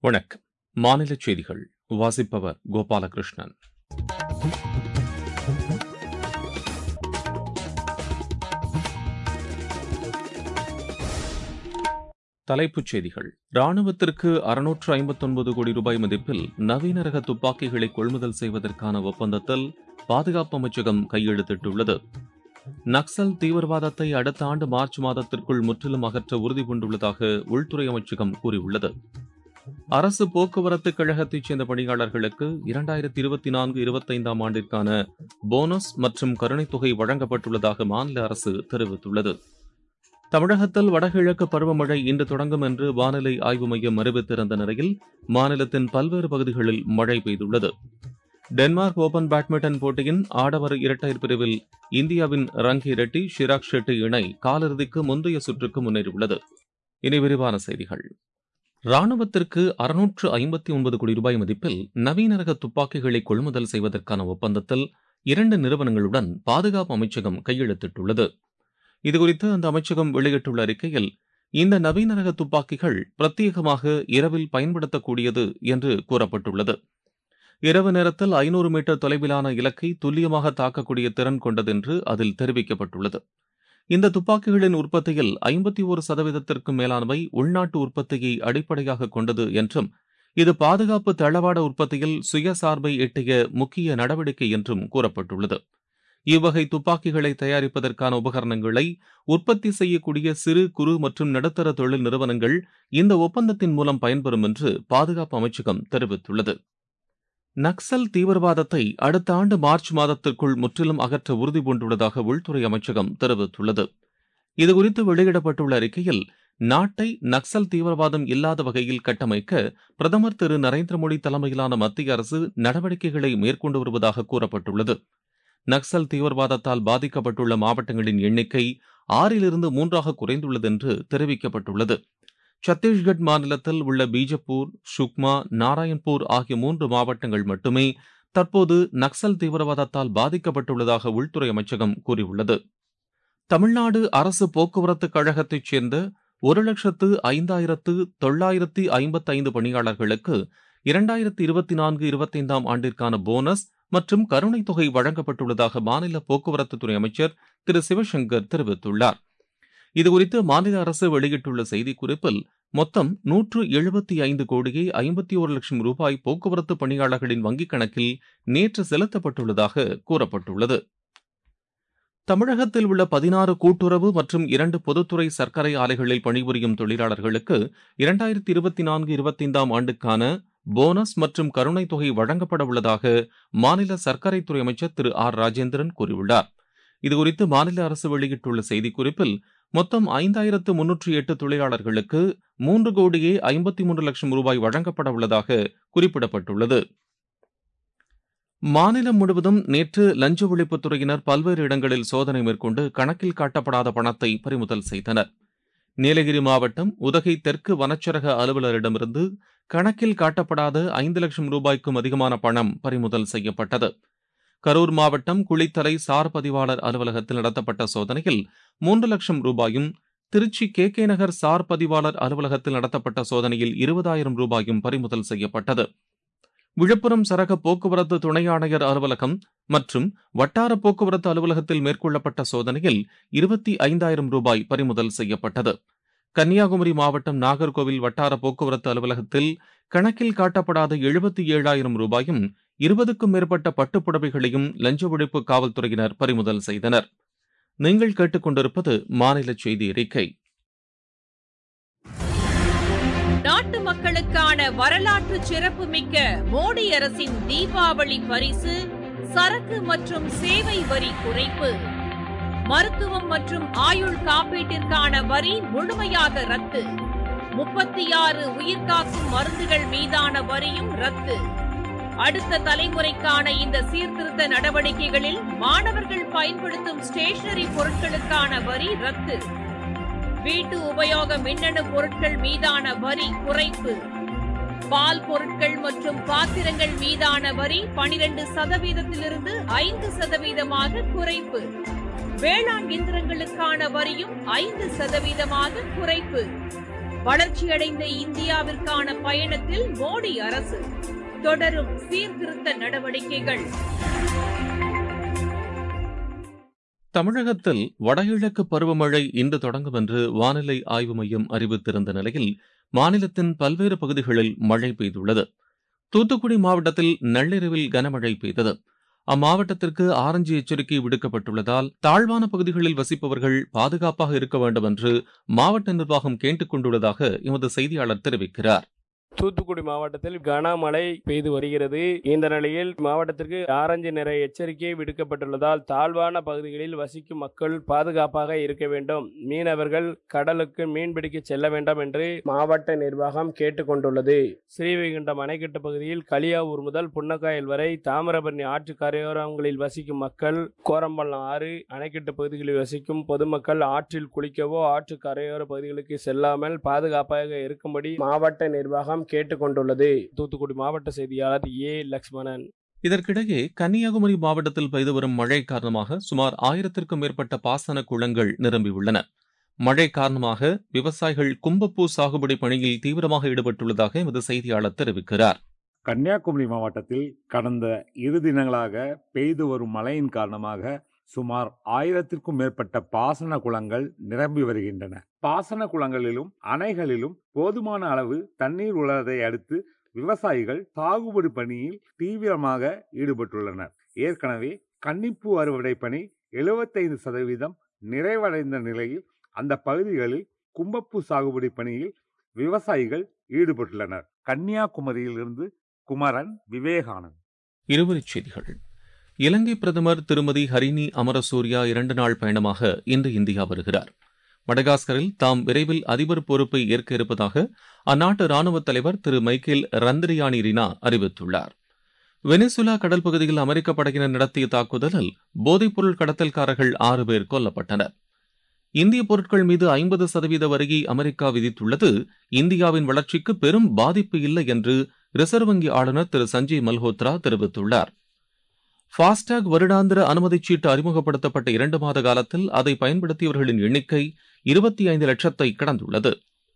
வணக்கம் மாநில செய்திகள் வாசிப்பவர் கோபாலகிருஷ்ணன் தலைப்புச் செய்திகள் ராணுவத்திற்கு அறுநூற்று ஐம்பத்தொன்பது கோடி ரூபாய் மதிப்பில் நவீன ரக துப்பாக்கிகளை கொள்முதல் செய்வதற்கான ஒப்பந்தத்தில் பாதுகாப்பு அமைச்சகம் கையெழுத்திட்டுள்ளது நக்சல் தீவிரவாதத்தை அடுத்த ஆண்டு மார்ச் மாதத்திற்குள் முற்றிலும் அகற்ற உறுதி பூண்டுள்ளதாக உள்துறை அமைச்சகம் கூறியுள்ளது அரசு போக்குவரத்து கழகத்தைச் சேர்ந்த பணியாளர்களுக்கு இரண்டாயிரத்தி இருபத்தி நான்கு இருபத்தைந்தாம் ஆண்டிற்கான போனஸ் மற்றும் கருணைத் தொகை வழங்கப்பட்டுள்ளதாக மாநில அரசு தெரிவித்துள்ளது தமிழகத்தில் வடகிழக்கு பருவமழை இன்று தொடங்கும் என்று வானிலை ஆய்வு மையம் அறிவித்திருந்த நிலையில் மாநிலத்தின் பல்வேறு பகுதிகளில் மழை பெய்துள்ளது டென்மார்க் ஓபன் பேட்மிண்டன் போட்டியின் ஆடவர் இரட்டையர் பிரிவில் இந்தியாவின் ரங்கி ரெட்டி ஷிராக் ஷெட்டி இணை காலிறுதிக்கு முந்தைய சுற்றுக்கு முன்னேறியுள்ளது இனி விரிவான செய்திகள் ராணுவத்திற்கு அறுநூற்று ஐம்பத்தி ஒன்பது கோடி ரூபாய் மதிப்பில் நவீன ரக துப்பாக்கிகளை கொள்முதல் செய்வதற்கான ஒப்பந்தத்தில் இரண்டு நிறுவனங்களுடன் பாதுகாப்பு அமைச்சகம் கையெழுத்திட்டுள்ளது இதுகுறித்து அந்த அமைச்சகம் வெளியிட்டுள்ள அறிக்கையில் இந்த நவீன ரக துப்பாக்கிகள் பிரத்யேகமாக இரவில் பயன்படுத்தக்கூடியது என்று கூறப்பட்டுள்ளது இரவு நேரத்தில் ஐநூறு மீட்டர் தொலைவிலான இலக்கை துல்லியமாக தாக்கக்கூடிய திறன் கொண்டது என்று அதில் தெரிவிக்கப்பட்டுள்ளது இந்த துப்பாக்கிகளின் உற்பத்தியில் ஐம்பத்தி ஒரு சதவீதத்திற்கும் மேலானவை உள்நாட்டு உற்பத்தியை அடிப்படையாக கொண்டது என்றும் இது பாதுகாப்பு தளவாட உற்பத்தியில் சுயசார்பை எட்டிய முக்கிய நடவடிக்கை என்றும் கூறப்பட்டுள்ளது இவ்வகை துப்பாக்கிகளை தயாரிப்பதற்கான உபகரணங்களை உற்பத்தி செய்யக்கூடிய சிறு குறு மற்றும் நடுத்தர தொழில் நிறுவனங்கள் இந்த ஒப்பந்தத்தின் மூலம் பயன்பெறும் என்று பாதுகாப்பு அமைச்சகம் தெரிவித்துள்ளது நக்சல் தீவிரவாதத்தை அடுத்த ஆண்டு மார்ச் மாதத்திற்குள் முற்றிலும் அகற்ற உறுதி பூண்டுள்ளதாக உள்துறை அமைச்சகம் தெரிவித்துள்ளது இதுகுறித்து வெளியிடப்பட்டுள்ள அறிக்கையில் நாட்டை நக்சல் தீவிரவாதம் இல்லாத வகையில் கட்டமைக்க பிரதமர் திரு நரேந்திர மோடி தலைமையிலான மத்திய அரசு நடவடிக்கைகளை மேற்கொண்டு வருவதாக கூறப்பட்டுள்ளது நக்சல் தீவிரவாதத்தால் பாதிக்கப்பட்டுள்ள மாவட்டங்களின் எண்ணிக்கை ஆறிலிருந்து மூன்றாக குறைந்துள்ளது என்று தெரிவிக்கப்பட்டுள்ளது சத்தீஸ்கட் மாநிலத்தில் உள்ள பீஜப்பூர் சுக்மா நாராயண்பூர் ஆகிய மூன்று மாவட்டங்கள் மட்டுமே தற்போது நக்சல் தீவிரவாதத்தால் பாதிக்கப்பட்டுள்ளதாக உள்துறை அமைச்சகம் கூறியுள்ளது தமிழ்நாடு அரசு போக்குவரத்து கழகத்தைச் சேர்ந்த ஒரு லட்சத்து ஐந்தாயிரத்து தொள்ளாயிரத்தி ஐம்பத்தி ஐந்து பணியாளர்களுக்கு இரண்டாயிரத்தி இருபத்தி நான்கு இருபத்தைந்தாம் ஆண்டிற்கான போனஸ் மற்றும் கருணைத் தொகை வழங்கப்பட்டுள்ளதாக மாநில போக்குவரத்துத்துறை அமைச்சர் திரு சிவசங்கர் தெரிவித்துள்ளார் இதுகுறித்து மாநில அரசு வெளியிட்டுள்ள செய்திக்குறிப்பில் மொத்தம் நூற்று எழுபத்தி ஐந்து கோடியே ஐம்பத்தி ஒரு லட்சம் ரூபாய் போக்குவரத்து பணியாளர்களின் வங்கிக் கணக்கில் நேற்று செலுத்தப்பட்டுள்ளதாக கூறப்பட்டுள்ளது தமிழகத்தில் உள்ள பதினாறு கூட்டுறவு மற்றும் இரண்டு பொதுத்துறை சர்க்கரை ஆலைகளில் பணிபுரியும் தொழிலாளர்களுக்கு இரண்டாயிரத்தி இருபத்தி நான்கு இருபத்தைந்தாம் ஆண்டுக்கான போனஸ் மற்றும் கருணைத் தொகை வழங்கப்பட உள்ளதாக மாநில சர்க்கரைத்துறை அமைச்சர் திரு ஆர் ராஜேந்திரன் கூறியுள்ளார் இதுகுறித்து மாநில அரசு வெளியிட்டுள்ள செய்திக்குறிப்பில் மொத்தம் ஐந்தாயிரத்து முன்னூற்றி எட்டு தொழிலாளர்களுக்கு மூன்று கோடியே ஐம்பத்தி மூன்று லட்சம் ரூபாய் வழங்கப்பட உள்ளதாக குறிப்பிடப்பட்டுள்ளது மாநிலம் முழுவதும் நேற்று லஞ்ச ஒழிப்புத்துறையினர் பல்வேறு இடங்களில் சோதனை மேற்கொண்டு கணக்கில் காட்டப்படாத பணத்தை பறிமுதல் செய்தனர் நீலகிரி மாவட்டம் உதகை தெற்கு வனச்சரக அலுவலரிடமிருந்து கணக்கில் காட்டப்படாத ஐந்து லட்சம் ரூபாய்க்கும் அதிகமான பணம் பறிமுதல் செய்யப்பட்டது கரூர் மாவட்டம் குளித்தலை சார் பதிவாளர் அலுவலகத்தில் நடத்தப்பட்ட சோதனையில் மூன்று லட்சம் ரூபாயும் திருச்சி கே கே நகர் சார் பதிவாளர் அலுவலகத்தில் நடத்தப்பட்ட சோதனையில் இருபதாயிரம் ரூபாயும் பறிமுதல் செய்யப்பட்டது விழுப்புரம் சரக போக்குவரத்து துணை ஆணையர் அலுவலகம் மற்றும் வட்டார போக்குவரத்து அலுவலகத்தில் மேற்கொள்ளப்பட்ட சோதனையில் இருபத்தி ஐந்தாயிரம் ரூபாய் பறிமுதல் செய்யப்பட்டது கன்னியாகுமரி மாவட்டம் நாகர்கோவில் வட்டார போக்குவரத்து அலுவலகத்தில் கணக்கில் காட்டப்படாத எழுபத்தி ஏழாயிரம் ரூபாயும் இருபதுக்கும் மேற்பட்ட பட்டுப்புடவைகளையும் லஞ்ச ஒழிப்பு காவல்துறையினர் பறிமுதல் செய்தனர் நீங்கள் கேட்டுக்கொண்டிருப்பது மாநில செய்தி அறிக்கை நாட்டு மக்களுக்கான வரலாற்று சிறப்புமிக்க மோடி அரசின் தீபாவளி பரிசு சரக்கு மற்றும் சேவை வரி குறைப்பு மருத்துவம் மற்றும் ஆயுள் காப்பீட்டிற்கான வரி முழுமையாக ரத்து முப்பத்தி ஆறு உயிர்காக்கும் மருந்துகள் மீதான வரியும் ரத்து அடுத்த தலைமுறைக்கான இந்த சீர்திருத்த நடவடிக்கைகளில் மாணவர்கள் பயன்படுத்தும் ஸ்டேஷனரி பொருட்களுக்கான வரி ரத்து வீட்டு உபயோக மின்னணு பொருட்கள் மீதான வரி குறைப்பு பால் பொருட்கள் மற்றும் பாத்திரங்கள் மீதான வரி பனிரெண்டு சதவீதத்திலிருந்து ஐந்து சதவீதமாக குறைப்பு வேளாண் இயந்திரங்களுக்கான வரியும் ஐந்து சதவீதமாக குறைப்பு வளர்ச்சியடைந்த இந்தியாவிற்கான பயணத்தில் மோடி அரசு தொடரும் சீர்திருத்த நடவடிக்கைகள் தமிழகத்தில் வடகிழக்கு பருவமழை இன்று தொடங்கும் என்று வானிலை ஆய்வு மையம் அறிவித்திருந்த நிலையில் மாநிலத்தின் பல்வேறு பகுதிகளில் மழை பெய்துள்ளது தூத்துக்குடி மாவட்டத்தில் நள்ளிரவில் கனமழை பெய்தது அம்மாவட்டத்திற்கு ஆரஞ்சு எச்சரிக்கை விடுக்கப்பட்டுள்ளதால் தாழ்வான பகுதிகளில் வசிப்பவர்கள் பாதுகாப்பாக இருக்க வேண்டும் என்று மாவட்ட நிர்வாகம் கேட்டுக் கொண்டுள்ளதாக எமது செய்தியாளர் தெரிவிக்கிறார் தூத்துக்குடி மாவட்டத்தில் கனமழை பெய்து வருகிறது இந்த நிலையில் மாவட்டத்திற்கு ஆரஞ்சு நிற எச்சரிக்கை விடுக்கப்பட்டுள்ளதால் தாழ்வான பகுதிகளில் வசிக்கும் மக்கள் பாதுகாப்பாக இருக்க வேண்டும் மீனவர்கள் கடலுக்கு மீன்பிடிக்க செல்ல வேண்டாம் என்று மாவட்ட நிர்வாகம் கேட்டுக்கொண்டுள்ளது ஸ்ரீவைகுண்டம் அணைக்கட்டு பகுதியில் களியாவூர் முதல் புன்னக்காயல் வரை தாமிரபரணி ஆற்று கரையோரங்களில் வசிக்கும் மக்கள் கோரம்பள்ளம் ஆறு அணைக்கட்டு பகுதிகளில் வசிக்கும் பொதுமக்கள் ஆற்றில் குளிக்கவோ ஆற்று கரையோர பகுதிகளுக்கு செல்லாமல் பாதுகாப்பாக இருக்கும்படி மாவட்ட நிர்வாகம் கேட்டுக்கொண்டுள்ளது தூத்துக்குடி மாவட்ட செய்தியாளர் ஏ லக்ஷ்மணன் இதற்கிடையே கன்னியாகுமரி மாவட்டத்தில் பெய்து வரும் மழை காரணமாக சுமார் ஆயிரத்திற்கும் மேற்பட்ட பாசன குளங்கள் நிரம்பியுள்ளன மழை காரணமாக விவசாயிகள் கும்பப்பூ சாகுபடி பணியில் தீவிரமாக ஈடுபட்டுள்ளதாக எமது செய்தியாளர் தெரிவிக்கிறார் கன்னியாகுமரி மாவட்டத்தில் கடந்த இரு தினங்களாக பெய்து வரும் மழையின் காரணமாக சுமார் ஆயிரத்திற்கும் மேற்பட்ட பாசன குளங்கள் நிரம்பி வருகின்றன பாசன குளங்களிலும் அணைகளிலும் போதுமான அளவு தண்ணீர் உள்ளதை அடுத்து விவசாயிகள் சாகுபடி பணியில் தீவிரமாக ஈடுபட்டுள்ளனர் ஏற்கனவே கன்னிப்பூ அறுவடை பணி எழுபத்தைந்து சதவீதம் நிறைவடைந்த நிலையில் அந்த பகுதிகளில் கும்பப்பூ சாகுபடி பணியில் விவசாயிகள் ஈடுபட்டுள்ளனர் கன்னியாகுமரியிலிருந்து குமரன் விவேகானந்த் இருவரிச் செய்திகள் இலங்கை பிரதமர் திருமதி ஹரினி அமரசூரியா இரண்டு நாள் பயணமாக இன்று இந்தியா வருகிறார் மடகாஸ்கரில் தாம் விரைவில் அதிபர் பொறுப்பை ஏற்க இருப்பதாக அந்நாட்டு ராணுவ தலைவர் திரு மைக்கேல் ரந்திரியானி ரினா அறிவித்துள்ளார் வெனிசுலா கடல் பகுதியில் அமெரிக்க படையினர் நடத்திய தாக்குதலில் போதைப்பொருள் கடத்தல்காரர்கள் ஆறு பேர் கொல்லப்பட்டனர் இந்திய பொருட்கள் மீது ஐம்பது சதவீத வரியை அமெரிக்கா விதித்துள்ளது இந்தியாவின் வளர்ச்சிக்கு பெரும் பாதிப்பு இல்லை என்று ரிசர்வ் வங்கி ஆளுநர் திரு சஞ்சய் மல்ஹோத்ரா தெரிவித்துள்ளார் ஃபாஸ்டாக் வருடாந்திர அனுமதிச் சீட்டு அறிமுகப்படுத்தப்பட்ட இரண்டு மாத காலத்தில் அதை பயன்படுத்தியவர்களின் எண்ணிக்கை இருபத்தி ஐந்து லட்சத்தை கடந்துள்ளது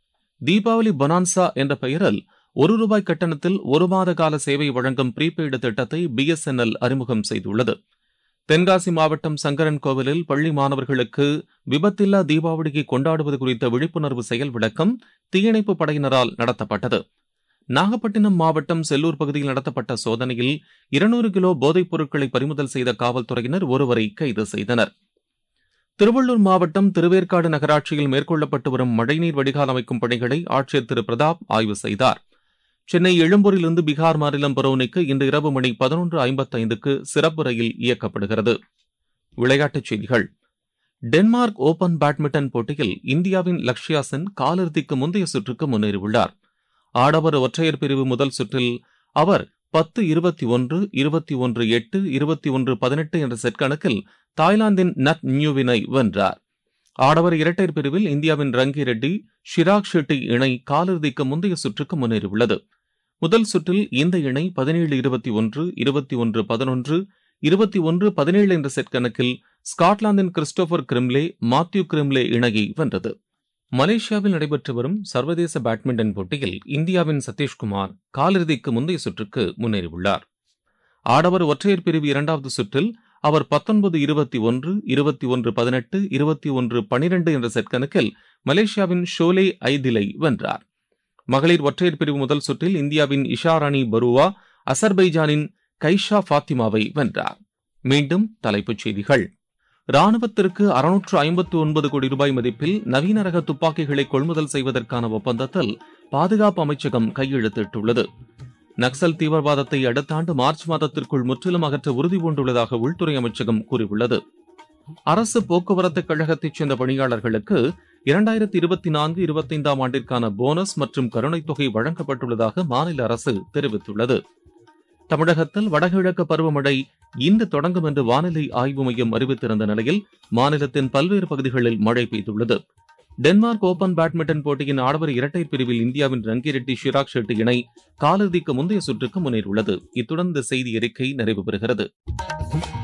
தீபாவளி பொனான்சா என்ற பெயரில் ஒரு ரூபாய் கட்டணத்தில் ஒரு மாத கால சேவை வழங்கும் ப்ரீபெய்டு திட்டத்தை பிஎஸ்என்எல் அறிமுகம் செய்துள்ளது தென்காசி மாவட்டம் சங்கரன் கோவிலில் பள்ளி மாணவர்களுக்கு விபத்தில்லா தீபாவளியை கொண்டாடுவது குறித்த விழிப்புணர்வு செயல் விளக்கம் தீயணைப்பு படையினரால் நடத்தப்பட்டது நாகப்பட்டினம் மாவட்டம் செல்லூர் பகுதியில் நடத்தப்பட்ட சோதனையில் இருநூறு கிலோ போதைப் பொருட்களை பறிமுதல் செய்த காவல்துறையினர் ஒருவரை கைது செய்தனர் திருவள்ளூர் மாவட்டம் திருவேற்காடு நகராட்சியில் மேற்கொள்ளப்பட்டு வரும் மழைநீர் வடிகால் அமைக்கும் பணிகளை ஆட்சியர் திரு பிரதாப் ஆய்வு செய்தார் சென்னை எழும்பூரிலிருந்து பீகார் மாநிலம் பரோனிக்கு இன்று இரவு மணி பதினொன்று ஐம்பத்தைந்துக்கு சிறப்பு ரயில் இயக்கப்படுகிறது விளையாட்டுச் செய்திகள் டென்மார்க் ஓபன் பேட்மிண்டன் போட்டியில் இந்தியாவின் லக்ஷ்யா சென் காலிறுதிக்கு முந்தைய சுற்றுக்கு முன்னேறியுள்ளார் ஆடவர் ஒற்றையர் பிரிவு முதல் சுற்றில் அவர் பத்து இருபத்தி ஒன்று இருபத்தி ஒன்று எட்டு இருபத்தி ஒன்று பதினெட்டு என்ற செட் கணக்கில் தாய்லாந்தின் நட் நியூவினை வென்றார் ஆடவர் இரட்டையர் பிரிவில் இந்தியாவின் ரங்கி ரெட்டி ஷிராக் ஷெட்டி இணை காலிறுதிக்கு முந்தைய சுற்றுக்கு முன்னேறியுள்ளது முதல் சுற்றில் இந்த இணை பதினேழு இருபத்தி ஒன்று இருபத்தி ஒன்று பதினொன்று இருபத்தி ஒன்று பதினேழு என்ற செட் கணக்கில் ஸ்காட்லாந்தின் கிறிஸ்டோபர் கிரிம்லே மாத்யூ கிரிம்லே இணையை வென்றது மலேசியாவில் நடைபெற்று வரும் சர்வதேச பேட்மிண்டன் போட்டியில் இந்தியாவின் சதீஷ்குமார் காலிறுதிக்கு முந்தைய சுற்றுக்கு முன்னேறியுள்ளார் ஆடவர் ஒற்றையர் பிரிவு இரண்டாவது சுற்றில் அவர் பத்தொன்பது இருபத்தி ஒன்று இருபத்தி ஒன்று பதினெட்டு இருபத்தி ஒன்று பனிரெண்டு என்ற செட் கணக்கில் மலேசியாவின் ஷோலே ஐதிலை வென்றார் மகளிர் ஒற்றையர் பிரிவு முதல் சுற்றில் இந்தியாவின் இஷாராணி பருவா அசர்பைஜானின் கைஷா ஃபாத்திமாவை வென்றார் மீண்டும் தலைப்புச் செய்திகள் ராணுவத்திற்கு அறுநூற்று ஐம்பத்து ஒன்பது கோடி ரூபாய் மதிப்பில் நவீன ரக துப்பாக்கிகளை கொள்முதல் செய்வதற்கான ஒப்பந்தத்தில் பாதுகாப்பு அமைச்சகம் கையெழுத்திட்டுள்ளது நக்சல் தீவிரவாதத்தை அடுத்த ஆண்டு மார்ச் மாதத்திற்குள் முற்றிலும் அகற்ற உறுதி பூண்டுள்ளதாக உள்துறை அமைச்சகம் கூறியுள்ளது அரசு போக்குவரத்து கழகத்தைச் சேர்ந்த பணியாளர்களுக்கு இரண்டாயிரத்தி இருபத்தி நான்கு இருபத்தைந்தாம் ஆண்டிற்கான போனஸ் மற்றும் கருணைத் தொகை வழங்கப்பட்டுள்ளதாக மாநில அரசு தெரிவித்துள்ளது தமிழகத்தில் வடகிழக்கு பருவமழை இன்று தொடங்கும் என்று வானிலை ஆய்வு மையம் அறிவித்திருந்த நிலையில் மாநிலத்தின் பல்வேறு பகுதிகளில் மழை பெய்துள்ளது டென்மார்க் ஓபன் பேட்மிண்டன் போட்டியின் ஆடவர் இரட்டையர் பிரிவில் இந்தியாவின் ரங்கிரெட்டி ஷிராக் ஷெட்டி இணை காலிறுதிக்கு முந்தைய சுற்றுக்கு முன்னேறியுள்ளது இத்துடன் இந்த செய்தி அறிக்கை நிறைவு பெறுகிறது